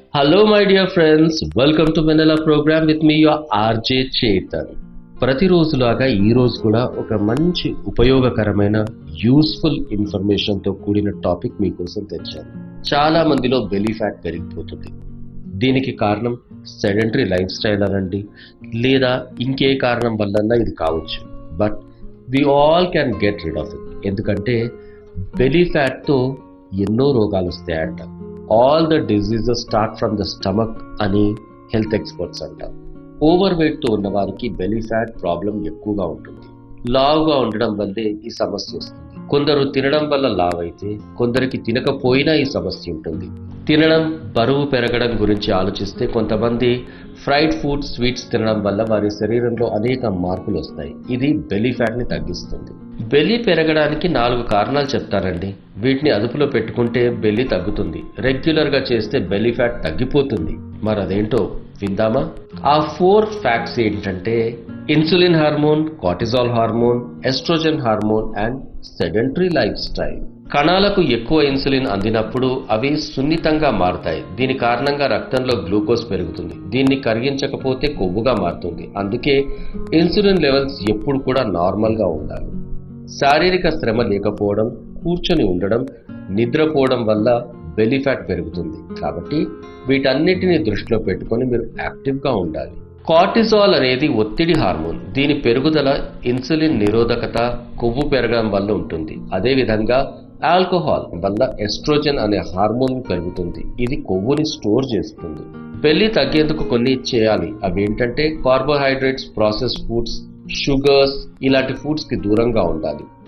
hello my dear friends welcome to Vennela programme with me your RJ Chetan ప్రతిరోజులాగా ఈ రోజు కూడా ఒక మంచి ఉపయోగకరమైన యూస్ఫుల్ ఇన్ఫర్మేషన్ తో కూడిన టాపిక్ మీకోసం తెచ్చాను చాలా మందిలో బెలీ ఫ్యాట్ పెరిగిపోతుంది దీనికి కారణం సెడెంటరీ లైఫ్ స్టైల్ అనండి లేదా ఇంకే కారణం వల్లన్నా ఇది కావచ్చు but we all can get rid of it ఎందుకంటే బెలీ ఫ్యాట్తో ఎన్నో రోగాలు వస్తాయంట all the diseases start from the stomach అని హెల్త్ ఎక్స్పర్ట్స్ అంటారు ఓవర్ వెయిట్తో ఉన్న వారికి బెలీ ఫ్యాట్ ప్రాబ్లం ఎక్కువగా ఉంటుంది లావుగా ఉండడం వల్లే ఈ సమస్య వస్తుంది కొందరు తినడం వల్ల లావ్ అయితే కొందరికి తినకపోయినా ఈ సమస్య ఉంటుంది తినడం బరువు పెరగడం గురించి ఆలోచిస్తే కొంతమంది ఫ్రైడ్ ఫుడ్ స్వీట్స్ తినడం వల్ల వారి శరీరంలో అనేక మార్పులు వస్తాయి ఇది బెలీ ఫ్యాట్ని తగ్గిస్తుంది బెల్లి పెరగడానికి నాలుగు కారణాలు చెప్తారండి వీటిని అదుపులో పెట్టుకుంటే బెల్లి తగ్గుతుంది రెగ్యులర్గా చేస్తే బెల్లి ఫ్యాట్ తగ్గిపోతుంది మరి అదేంటో విందామా ఆ ఫోర్ ఫ్యాక్ట్స్ ఏంటంటే insulin hormone cortisol hormone oestrogen hormone and sedentary lifestyle కణాలకు ఎక్కువ ఇన్సులిన్ అందినప్పుడు అవి సున్నితంగా మారుతాయి దీని కారణంగా రక్తంలో గ్లూకోజ్ పెరుగుతుంది దీన్ని కరిగించకపోతే కొవ్వుగా మారుతుంది అందుకే ఇన్సులిన్ లెవెల్స్ ఎప్పుడు కూడా నార్మల్గా ఉండాలి శారీరక శ్రమ లేకపోవడం కూర్చొని ఉండడం నిద్రపోవడం వల్ల బెలీ ఫ్యాట్ పెరుగుతుంది కాబట్టి వీటన్నిటిని దృష్టిలో పెట్టుకొని మీరు యాక్టివ్గా ఉండాలి కార్టిజాల్ అనేది ఒత్తిడి హార్మోన్ దీని పెరుగుదల ఇన్సులిన్ నిరోధకత కొవ్వు పెరగడం వల్ల ఉంటుంది అదేవిధంగా ఆల్కహాల్ వల్ల ఎస్ట్రోజన్ అనే హార్మోన్ పెరుగుతుంది ఇది కొవ్వుని స్టోర్ చేస్తుంది పెళ్లి తగ్గేందుకు కొన్ని చేయాలి అవి ఏంటంటే కార్బోహైడ్రేట్స్ ప్రాసెస్ ఫుడ్స్ షుగర్స్ ఇలాంటి ఫుడ్స్ కి దూరంగా ఉండాలి